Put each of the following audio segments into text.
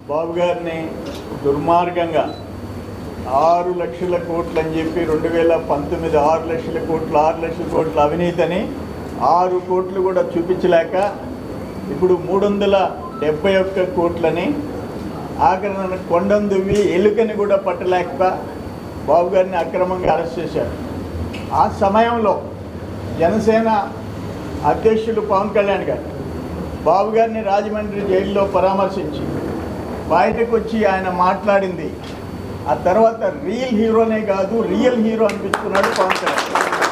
బాబు గారిని దుర్మార్గంగా ఆరు లక్షల కోట్లు అని చెప్పి రెండు వేల పంతొమ్మిది ఆరు లక్షల కోట్లు ఆరు లక్షల కోట్ల అవినీతిని ఆరు కోట్లు కూడా చూపించలేక ఇప్పుడు మూడు వందల డెబ్బై ఒక్క కోట్లని ఆఖరణ కొండందువి ఎలుకని కూడా పట్టలేక బాబు గారిని అక్రమంగా అరెస్ట్ చేశారు ఆ సమయంలో జనసేన అధ్యక్షులు పవన్ కళ్యాణ్ గారు బాబు గారిని రాజమండ్రి జైల్లో పరామర్శించి బయటకు వచ్చి ఆయన మాట్లాడింది ఆ తర్వాత రియల్ హీరోనే కాదు రియల్ హీరో అనిపించుకున్నాడు పవన్ కళ్యాణ్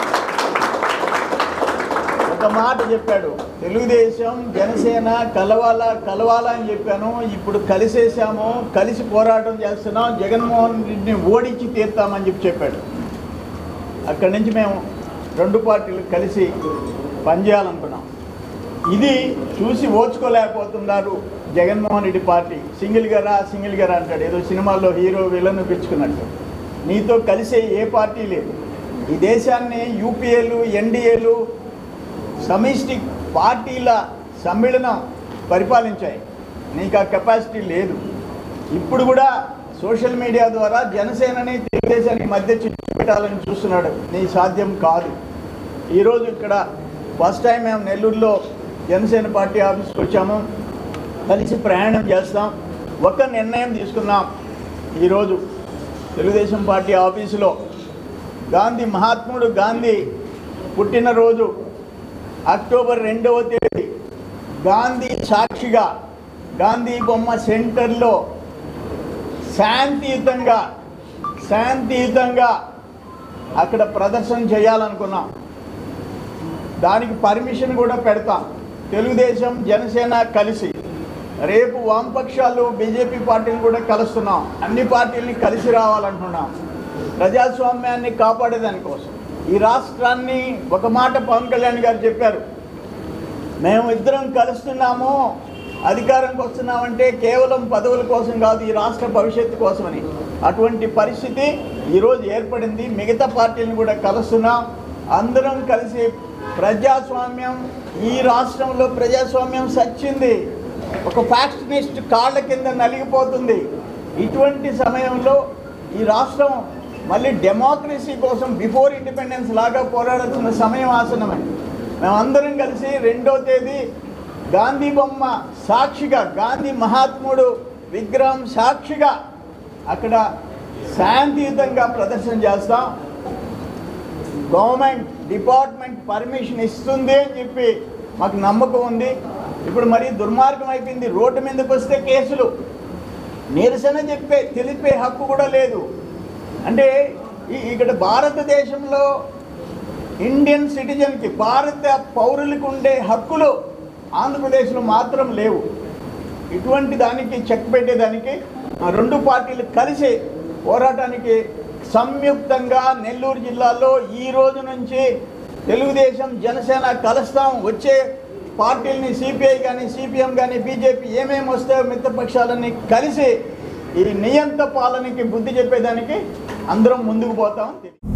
ఒక మాట చెప్పాడు తెలుగుదేశం జనసేన కలవాలా కలవాలా అని చెప్పాను ఇప్పుడు కలిసేసాము కలిసి పోరాటం చేస్తున్నాం జగన్మోహన్ రెడ్డిని ఓడించి తీర్తామని చెప్పి చెప్పాడు అక్కడి నుంచి మేము రెండు పార్టీలు కలిసి పనిచేయాలనుకున్నాం ఇది చూసి ఓర్చుకోలేకపోతున్నారు జగన్మోహన్ రెడ్డి పార్టీ సింగిల్ రా సింగిల్ రా అంటాడు ఏదో సినిమాల్లో హీరో విలన్ పిచ్చుకున్నట్టు నీతో కలిసే ఏ పార్టీ లేదు ఈ దేశాన్ని యూపీఏలు ఎన్డీఏలు సమిష్టి పార్టీల సమ్మేళనం పరిపాలించాయి నీకు ఆ కెపాసిటీ లేదు ఇప్పుడు కూడా సోషల్ మీడియా ద్వారా జనసేనని తెలుగుదేశానికి మధ్య చిచ్చు పెట్టాలని చూస్తున్నాడు నీ సాధ్యం కాదు ఈరోజు ఇక్కడ ఫస్ట్ టైం మేము నెల్లూరులో జనసేన పార్టీ ఆఫీస్కి వచ్చాము కలిసి ప్రయాణం చేస్తాం ఒక నిర్ణయం తీసుకున్నాం ఈరోజు తెలుగుదేశం పార్టీ ఆఫీసులో గాంధీ మహాత్ముడు గాంధీ పుట్టినరోజు అక్టోబర్ రెండవ తేదీ గాంధీ సాక్షిగా గాంధీ బొమ్మ సెంటర్లో శాంతియుతంగా శాంతియుతంగా అక్కడ ప్రదర్శన చేయాలనుకున్నాం దానికి పర్మిషన్ కూడా పెడతాం తెలుగుదేశం జనసేన కలిసి రేపు వామపక్షాలు బీజేపీ పార్టీలు కూడా కలుస్తున్నాం అన్ని పార్టీలని కలిసి రావాలంటున్నాం ప్రజాస్వామ్యాన్ని కాపాడేదానికోసం ఈ రాష్ట్రాన్ని ఒక మాట పవన్ కళ్యాణ్ గారు చెప్పారు మేము ఇద్దరం కలుస్తున్నాము అధికారంకి వస్తున్నామంటే కేవలం పదవుల కోసం కాదు ఈ రాష్ట్ర భవిష్యత్తు కోసమని అటువంటి పరిస్థితి ఈరోజు ఏర్పడింది మిగతా పార్టీలను కూడా కలుస్తున్నాం అందరం కలిసి ప్రజాస్వామ్యం ఈ రాష్ట్రంలో ప్రజాస్వామ్యం సచ్చింది ఒక ఫ్యాక్షనిస్ట్ కాళ్ళ కింద నలిగిపోతుంది ఇటువంటి సమయంలో ఈ రాష్ట్రం మళ్ళీ డెమోక్రసీ కోసం బిఫోర్ ఇండిపెండెన్స్ లాగా పోరాడాల్సిన సమయం ఆసనమైంది మేమందరం కలిసి రెండో తేదీ గాంధీ బొమ్మ సాక్షిగా గాంధీ మహాత్ముడు విగ్రహం సాక్షిగా అక్కడ శాంతియుతంగా ప్రదర్శన చేస్తాం గవర్నమెంట్ డిపార్ట్మెంట్ పర్మిషన్ ఇస్తుంది అని చెప్పి మాకు నమ్మకం ఉంది ఇప్పుడు మరీ దుర్మార్గం అయిపోయింది రోడ్డు మీదకి వస్తే కేసులు నిరసన చెప్పే తెలిపే హక్కు కూడా లేదు అంటే ఈ ఇక్కడ భారతదేశంలో ఇండియన్ సిటిజన్కి భారత పౌరులకు ఉండే హక్కులు ఆంధ్రప్రదేశ్లో మాత్రం లేవు ఇటువంటి దానికి చెక్ పెట్టేదానికి ఆ రెండు పార్టీలు కలిసి పోరాటానికి సంయుక్తంగా నెల్లూరు జిల్లాలో ఈ రోజు నుంచి తెలుగుదేశం జనసేన కలుస్తాం వచ్చే పార్టీలని సిపిఐ కానీ సిపిఎం కానీ బీజేపీ ఏమేమి వస్తాయో మిత్రపక్షాలన్నీ కలిసి ఈ నియంత పాలనకి బుద్ధి చెప్పేదానికి అందరం ముందుకు పోతాం